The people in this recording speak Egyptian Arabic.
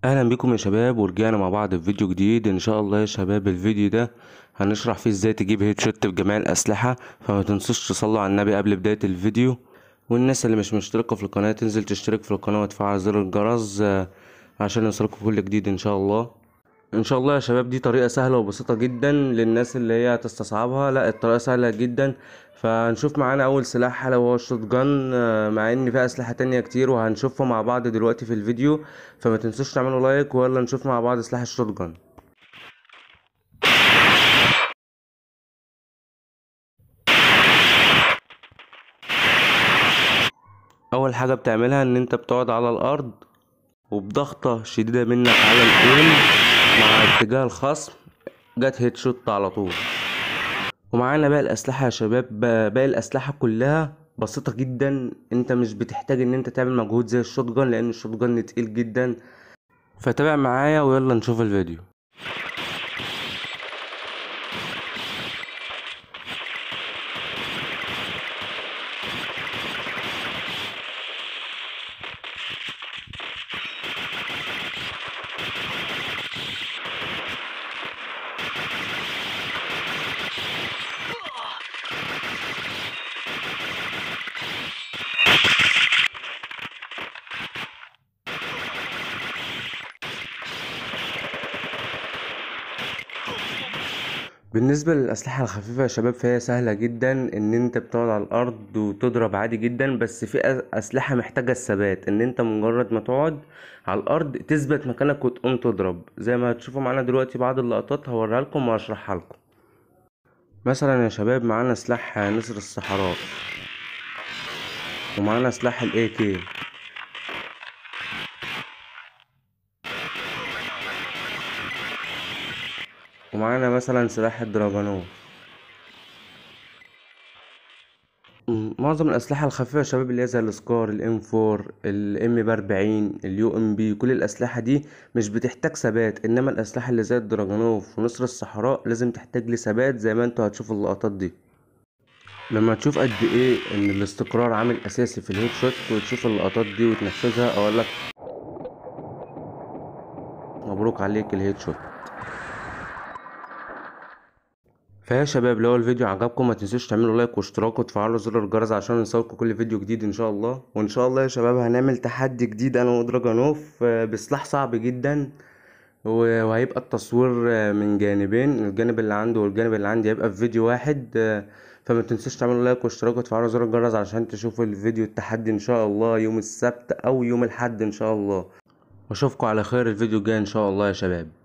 اهلا بكم يا شباب ورجعنا مع بعض في فيديو جديد ان شاء الله يا شباب الفيديو ده هنشرح فيه ازاي تجيب هيد شوت بجميع الاسلحه فما تنسوش تصلوا على النبي قبل بدايه الفيديو والناس اللي مش مشتركه في القناه تنزل تشترك في القناه وتفعل زر الجرس آه، عشان يوصلكم كل جديد ان شاء الله ان شاء الله يا شباب دي طريقه سهله وبسيطه جدا للناس اللي هي هتستصعبها لا الطريقه سهله جدا فهنشوف معانا اول سلاح حلو هو الشوت جان آه، مع ان في اسلحه تانية كتير وهنشوفها مع بعض دلوقتي في الفيديو فما تنسوش تعملوا لايك ويلا نشوف مع بعض سلاح الشوت جان اول حاجه بتعملها ان انت بتقعد على الارض وبضغطه شديده منك على الايم مع اتجاه الخصم جت هيد شوت على طول ومعانا باقي الاسلحه يا شباب باقي الاسلحه كلها بسيطه جدا انت مش بتحتاج ان انت تعمل مجهود زي الشوت جان لان الشوت جان تقيل جدا فتابع معايا ويلا نشوف الفيديو بالنسبة للأسلحة الخفيفة يا شباب فهي سهلة جدا إن أنت بتقعد على الأرض وتضرب عادي جدا بس في أ- أسلحة محتاجة الثبات إن أنت مجرد ما تقعد على الأرض تثبت مكانك وتقوم تضرب زي ما هتشوفوا معانا دلوقتي بعض اللقطات هوريها لكم وهشرحها لكم مثلا يا شباب معانا سلاح نسر الصحراء ومعانا سلاح الاي كي ومعانا مثلا سلاح الدراجونوف م- معظم الأسلحة الخفيفة يا شباب اللي هي زي السكار الام فور الام بأربعين اليو ام بي كل الأسلحة دي مش بتحتاج ثبات إنما الأسلحة اللي زي الدراجونوف ونسر الصحراء لازم تحتاج لثبات زي ما انتوا هتشوفوا اللقطات دي لما تشوف قد ايه ان الاستقرار عامل اساسي في الهيد شوت وتشوف اللقطات دي وتنفذها اقول لك مبروك عليك الهيد شوت فيا شباب لو الفيديو عجبكم ما تنسوش تعملوا لايك واشتراك وتفعلوا زر الجرس عشان يوصلكم كل فيديو جديد ان شاء الله وان شاء الله يا شباب هنعمل تحدي جديد انا ودراجونوف آه، بسلاح صعب جدا و- وهيبقى التصوير آه، من جانبين الجانب اللي عنده والجانب اللي عندي هيبقى في فيديو واحد آه، فما تنسوش تعملوا لايك واشتراك وتفعلوا زر الجرس عشان تشوفوا الفيديو التحدي ان شاء الله يوم السبت او يوم الاحد ان شاء الله واشوفكم على خير الفيديو الجاي ان شاء الله يا شباب